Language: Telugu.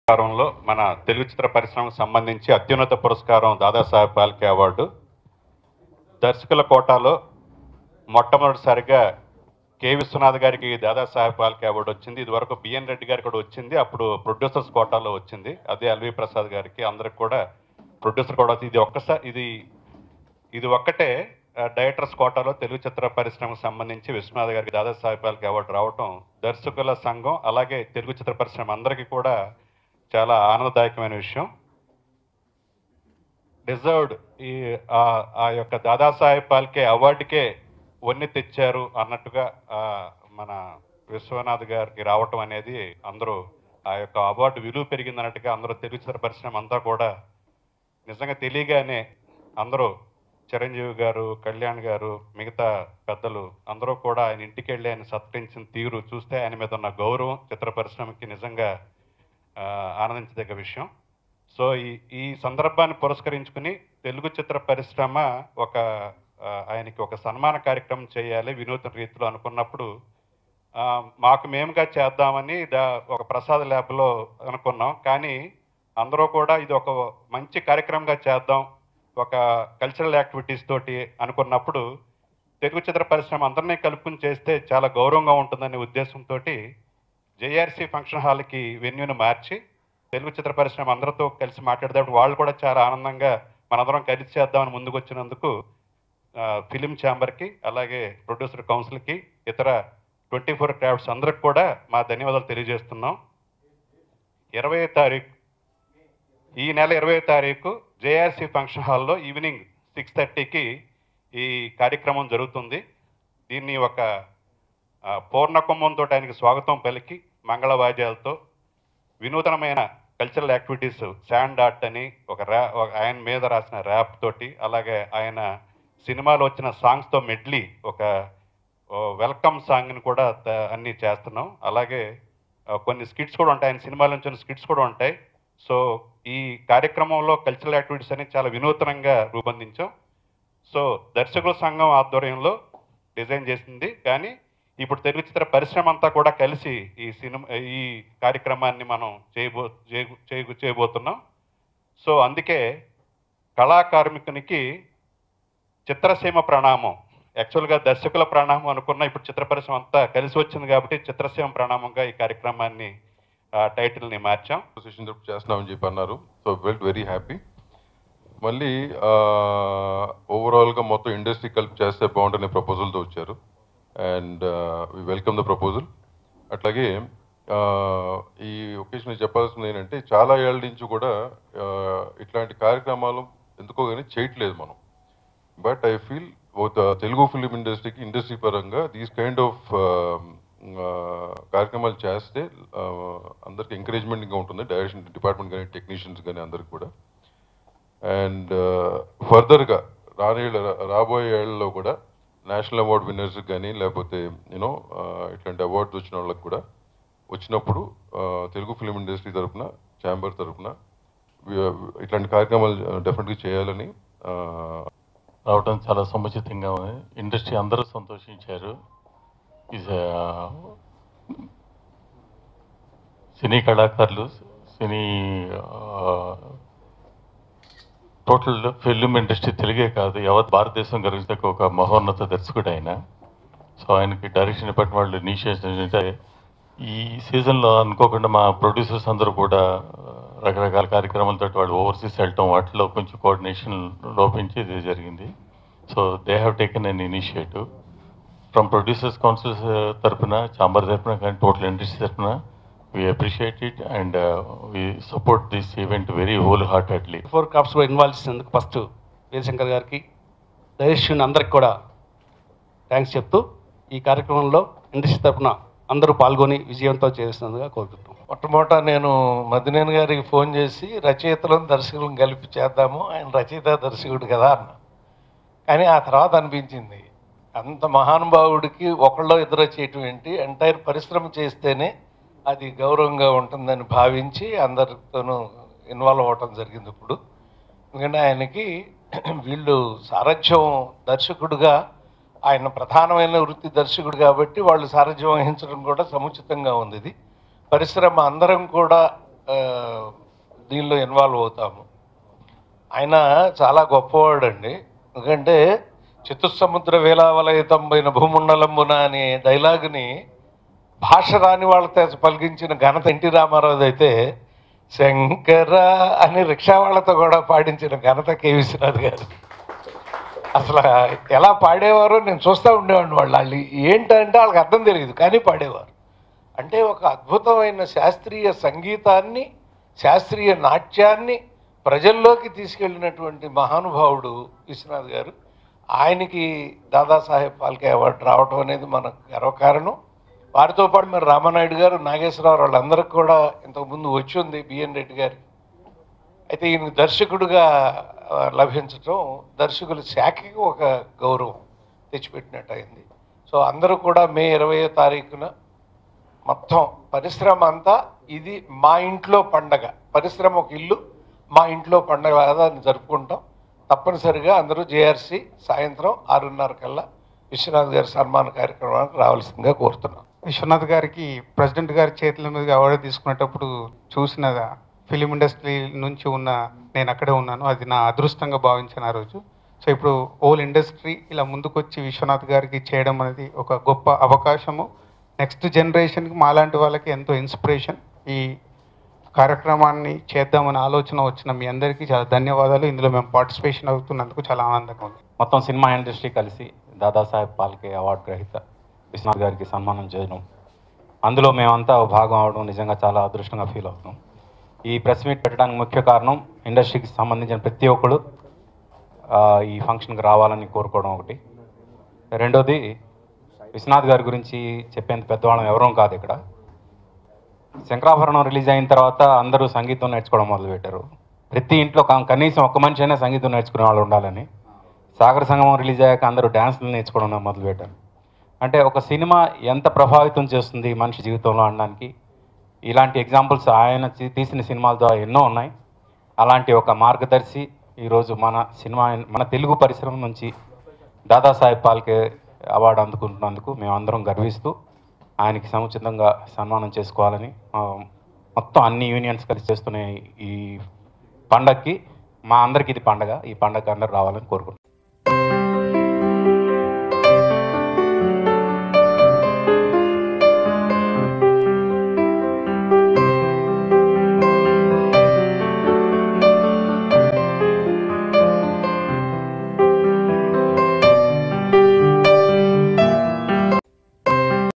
పురస్కారంలో మన తెలుగు చిత్ర పరిశ్రమకు సంబంధించి అత్యున్నత పురస్కారం దాదాసాహెబ్ పాల్కే అవార్డు దర్శకుల కోటాలో మొట్టమొదటిసారిగా కె విశ్వనాథ్ గారికి దాదాసాహెబ్ పాల్కే అవార్డు వచ్చింది ఇదివరకు బిఎన్ రెడ్డి గారికి కూడా వచ్చింది అప్పుడు ప్రొడ్యూసర్స్ కోటాలో వచ్చింది అదే ఎల్వి ప్రసాద్ గారికి అందరికి కూడా ప్రొడ్యూసర్ కూడా ఇది ఒక్కసారి ఇది ఇది ఒక్కటే ఆ, డైరెక్టర్స్ కోటాలో తెలుగు చిత్ర పరిశ్రమకు సంబంధించి విశ్వనాథ్ గారికి దాదాసాహెబ్ పాల్కే అవార్డు రావటం దర్శకుల సంఘం అలాగే తెలుగు చిత్ర పరిశ్రమ అందరికీ కూడా చాలా ఆనందదాయకమైన విషయం డిజర్వ్డ్ ఈ ఆ- ఆ యొక్క దాదాసాహెబ్ పాల్కే అవార్డుకే వన్ని తెచ్చారు అన్నట్టుగా ఆ, మన విశ్వనాథ్ గారికి రావటం అనేది అందరూ ఆ యొక్క అవార్డు విలువ పెరిగింది అన్నట్టుగా అందరూ తెలుగు చిత్ర పరిశ్రమ అంతా కూడా నిజంగా తెలియగానే అందరూ చిరంజీవి గారు కళ్యాణ్ గారు మిగతా పెద్దలు అందరూ కూడా ఆయన ఇంటికి వెళ్ళి ఆయన సత్కరించిన తీరు చూస్తే ఆయన మీద ఉన్న గౌరవం చిత్ర పరిశ్రమకి నిజంగా ఆ, ఆనందించదగ్గ విషయం సో ఈ ఈ సందర్భాన్ని పురస్కరించుకుని తెలుగు చిత్ర పరిశ్రమ ఒక ఆ, ఆయనకి ఒక సన్మాన కార్యక్రమం చేయాలి వినూత్న రీతిలో అనుకున్నప్పుడు ఆ, మాకు మేముగా చేద్దామని దా ఒక ప్రసాద్ ల్యాబ్లో అనుకున్నాం కానీ అందరూ కూడా ఇది ఒక మంచి కార్యక్రమంగా చేద్దాం ఒక కల్చరల్ యాక్టివిటీస్ తోటి అనుకున్నప్పుడు తెలుగు చిత్ర పరిశ్రమ అందరినీ కలుపుకుని చేస్తే చాలా గౌరవంగా ఉంటుందనే ఉద్దేశంతో జేఆర్సీ ఫంక్షన్ హాల్కి వెన్యూని మార్చి తెలుగు చిత్ర పరిశ్రమ అందరితో కలిసి మాట్లాడేటప్పుడు వాళ్ళు కూడా చాలా ఆనందంగా మనందరం కలిసి చేద్దామని ముందుకు వచ్చినందుకు ఆ, ఫిలిం ఛాంబర్కి అలాగే ప్రొడ్యూసర్ కౌన్సిల్కి ఇతర ట్వంటీ ఫోర్ క్రాఫ్ట్స్ అందరికి కూడా మా ధన్యవాదాలు తెలియజేస్తున్నాం ఇరవై తారీఖు ఈ నెల ఇరవై తారీఖు జేఆర్సీ ఫంక్షన్ హాల్లో ఈవినింగ్ సిక్స్ థర్టీకి ఈ కార్యక్రమం జరుగుతుంది దీన్ని ఒక ఆ, పూర్ణ కుంభంతో ఆయనకి స్వాగతం పలికి మంగళ వాద్యాలతో వినూతనమైన కల్చరల్ యాక్టివిటీస్ శాండ్ ఆర్ట్ అని ఒక ర్యా ఒక ఆయన మీద రాసిన ర్యాప్ తోటి అలాగే ఆయన సినిమాలో వచ్చిన సాంగ్స్తో మెడ్లీ ఒక వెల్కమ్ సాంగ్ని కూడా త- అన్ని చేస్తున్నాం అలాగే ఆ, కొన్ని స్కిట్స్ కూడా ఉంటాయి ఆయన సినిమాల నుంచి ఉన్న స్కిట్స్ కూడా ఉంటాయి సో ఈ కార్యక్రమంలో కల్చరల్ యాక్టివిటీస్ అని చాలా వినూతనంగా రూపొందించాం సో దర్శకుల సంఘం ఆధ్వర్యంలో డిజైన్ చేసింది కానీ ఇప్పుడు తెలుగు చిత్ర పరిశ్రమ అంతా కూడా కలిసి ఈ సినిమా ఈ కార్యక్రమాన్ని మనం చేయబో చేయబో- చేయబో- చేయబోతున్నాం సో అందుకే కళాకార్మికునికి చిత్రసీమ ప్రణామం యాక్చువల్గా దర్శకుల ప్రణామం అనుకున్న ఇప్పుడు చిత్ర పరిశ్రమ అంతా కలిసి వచ్చింది కాబట్టి చిత్రసీమ ప్రణామంగా ఈ కార్యక్రమాన్ని ఆ, టైటిల్ని మార్చాం అసోసియేషన్ తరపు చేస్తున్నామని చెప్పి అన్నారు సో వెల్ట్ వెరీ హ్యాపీ మళ్ళీ ఓవరాల్గా మొత్తం ఇండస్ట్రీ కలిపి చేస్తే బాగుంటుందనే ప్రపోజల్తో వచ్చారు and we welcome the proposal అట్లాగే uh, ఈ ఒకేషన్ చెప్పాల్సింది ఏంటంటే చాలా ఏళ్ళ నుంచి కూడా uh, ఇట్లాంటి కార్యక్రమాలు ఎందుకో కానీ చేయట్లేదు మనం but I feel Telugu film ఇండస్ట్రీకి ఇండస్ట్రీ పరంగా దీస్ కైండ్ ఆఫ్ కార్యక్రమాలు చేస్తే uh, అందరికి ఎంకరేజ్మెంట్గా ఉంటుంది డైరెక్షన్ డిపార్ట్మెంట్ కానీ టెక్నీషియన్స్ కానీ అందరికి కూడా అండ్ ఫర్దర్గా రానేళ్ళ రాబోయే ఏళ్ళలో కూడా నేషనల్ అవార్డ్ విన్నర్స్ కానీ లేకపోతే యూనో ఇట్లాంటి అవార్డ్స్ వచ్చిన వాళ్ళకి కూడా వచ్చినప్పుడు uh, తెలుగు ఫిలిం ఇండస్ట్రీ తరపున ఛాంబర్ తరపున వి- ఇట్లాంటి కార్యక్రమాలు డెఫినెట్గా చేయాలని uh, రావడం చాలా సముచితంగా ఉంది ఇండస్ట్రీ అందరూ సంతోషించారు ఈజ్ సినీ కళాకారులు సినీ టోటల్ ఫిల్మ్ ఇండస్ట్రీ తెలుగే కాదు యావత్ భారతదేశం గర్వించక ఒక మహోన్నత దర్శకుడు ఆయన సో ఆయనకి డైరెక్షన్ డిపార్ట్మెంట్ వాళ్ళు ఇనిషియేషన్ ఏంటంటే ఈ సీజన్లో అనుకోకుండా మా ప్రొడ్యూసర్స్ అందరూ కూడా ఆ, రకరకాల కార్యక్రమాలతో వాళ్ళు ఓవర్సీస్ వెళ్ళటం వాటిలో కొంచెం కోఆర్డినేషన్ లోపించి ఇది జరిగింది so they have taken an initiative from producers councils తరపున చాంబర్ తరపున కానీ టోటల్ ఇండస్ట్రీ తరపున we appreciate it and we support this event very wholeheartedly four క్రాఫ్ట్స్లో ఇన్వాల్వ్ చేసినందుకు ఫస్ట్ వీరశంకర్ గారికి డైరెక్షన్ అందరికి కూడా థ్యాంక్స్ చెప్తూ ఈ కార్యక్రమంలో ఇండస్ట్రీ తరఫున అందరూ పాల్గొని విజయవంతం చేసినందుగా కోరుకుంటున్నాం మొట్టమొదట నేను మదినేని గారికి ఫోన్ చేసి రచయితలను దర్శకులను కలిపి చేద్దాము ఆయన రచయిత దర్శకుడు కదా అన్న కానీ ఆ తర్వాత అనిపించింది అంత మహానుభావుడికి ఒకళ్ళో ఇద్దరు చేయటం ఏంటి ఎంటైర్ పరిశ్రమ చేస్తేనే అది గౌరవంగా ఉంటుందని భావించి అందరితోనూ ఇన్వాల్వ్ అవ్వటం జరిగింది ఇప్పుడు ఎందుకంటే ఆయనకి వీళ్ళు సారథ్యం దర్శకుడుగా ఆయన ప్రధానమైన వృత్తి దర్శకుడు కాబట్టి వాళ్ళు సారథ్యం వహించడం కూడా సముచితంగా ఉంది ఇది పరిశ్రమ అందరం కూడా ఆ, దీనిలో ఇన్వాల్వ్ అవుతాము ఆయన చాలా గొప్పవాడండి ఎందుకంటే చతుస్సముద్ర వేలావలయితంబైన భూముండలంబున అనే డైలాగుని భాష రాని వాళ్ళతో పలికించిన ఘనత ఎన్టీ రామారావు అయితే శంకర అని రిక్షా వాళ్ళతో కూడా పాడించిన ఘనత కె విశ్వనాథ్ గారు అసలు ఎలా పాడేవారో నేను చూస్తూ ఉండేవాడిని వాళ్ళు వాళ్ళు ఏంటంటే వాళ్ళకి అర్థం తెలియదు కానీ పాడేవారు అంటే ఒక అద్భుతమైన శాస్త్రీయ సంగీతాన్ని శాస్త్రీయ నాట్యాన్ని ప్రజల్లోకి తీసుకెళ్ళినటువంటి మహానుభావుడు విశ్వనాథ్ గారు ఆయనకి దాదాసాహెబ్ ఫాల్కే అవార్డు రావటం అనేది మనకు గర్వకారణం వారితో పాటు మరి రామానాయుడు గారు నాగేశ్వరరావు వాళ్ళందరికీ కూడా ఇంతకుముందు వచ్చి ఉంది బిఎన్ రెడ్డి గారికి అయితే ఈయన దర్శకుడుగా ఆ, లభించటం దర్శకుల శాఖకి ఒక గౌరవం తెచ్చిపెట్టినట్టు అయింది సో అందరూ కూడా మే ఇరవయో తారీఖున మొత్తం పరిశ్రమ అంతా ఇది మా ఇంట్లో పండగ పరిశ్రమ ఒక ఇల్లు మా ఇంట్లో పండగ దాన్ని జరుపుకుంటాం తప్పనిసరిగా అందరూ జేఆర్సీ సాయంత్రం ఆరున్నర కల్లా విశ్వనాథ్ గారి సన్మాన కార్యక్రమానికి రావాల్సిందిగా కోరుతున్నాం విశ్వనాథ్ గారికి ప్రెసిడెంట్ గారి చేతుల మీదుగా అవార్డు తీసుకునేటప్పుడు చూసిన ఫిలిం ఇండస్ట్రీ నుంచి ఉన్న నేను అక్కడే ఉన్నాను అది నా అదృష్టంగా భావించాను ఆ రోజు సో ఇప్పుడు ఓల్ ఇండస్ట్రీ ఇలా ముందుకొచ్చి విశ్వనాథ్ గారికి చేయడం అనేది ఒక గొప్ప అవకాశము నెక్స్ట్ జనరేషన్కి మాలాంటి వాళ్ళకి ఎంతో ఇన్స్పిరేషన్ ఈ కార్యక్రమాన్ని చేద్దామనే ఆలోచన వచ్చిన మీ అందరికీ చాలా ధన్యవాదాలు ఇందులో మేము పార్టిసిపేషన్ అవుతున్నందుకు చాలా ఆనందంగా ఉంది మొత్తం సినిమా ఇండస్ట్రీ కలిసి దాదాసాహెబ్ పాల్కే అవార్డు గ్రహీత విశ్వనాథ్ గారికి సన్మానం చేయడం అందులో మేమంతా ఒక భాగం అవడం నిజంగా చాలా అదృష్టంగా ఫీల్ అవుతున్నాం ఈ ప్రెస్ మీట్ పెట్టడానికి ముఖ్య కారణం ఇండస్ట్రీకి సంబంధించిన ప్రతి ఒక్కడు ఆ, ఈ ఫంక్షన్కి రావాలని కోరుకోవడం ఒకటి రెండోది విశ్వనాథ్ గారి గురించి చెప్పేంత పెద్దవాళ్ళం ఎవరూ కాదు ఇక్కడ శంకరాభరణం రిలీజ్ అయిన తర్వాత అందరూ సంగీతం నేర్చుకోవడం మొదలుపెట్టారు ప్రతి ఇంట్లో క- కనీసం ఒక్క మనిషి అయినా సంగీతం నేర్చుకునే వాళ్ళు ఉండాలని సాగర సంగమం రిలీజ్ అయ్యాక అందరూ డ్యాన్స్లు నేర్చుకోవడం మొదలుపెట్టారు అంటే ఒక సినిమా ఎంత ప్రభావితం చేస్తుంది మనిషి జీవితంలో అనడానికి ఇలాంటి ఎగ్జాంపుల్స్ ఆయన తీ- తీసిన సినిమాల ద్వారా ఎన్నో ఉన్నాయి అలాంటి ఒక మార్గదర్శి ఈరోజు మన సినిమా మన తెలుగు పరిశ్రమ నుంచి దాదాసాహెబ్ పాల్కే అవార్డు అందుకుంటున్నందుకు మేమందరం గర్విస్తూ ఆయనకి సముచితంగా సన్మానం చేసుకోవాలని ఆ, మొత్తం అన్ని యూనియన్స్ కలిసి చేస్తున్న ఈ పండగకి మా అందరికి ఇది పండగ ఈ పండగకి అందరూ రావాలని కోరుకుంటున్నాం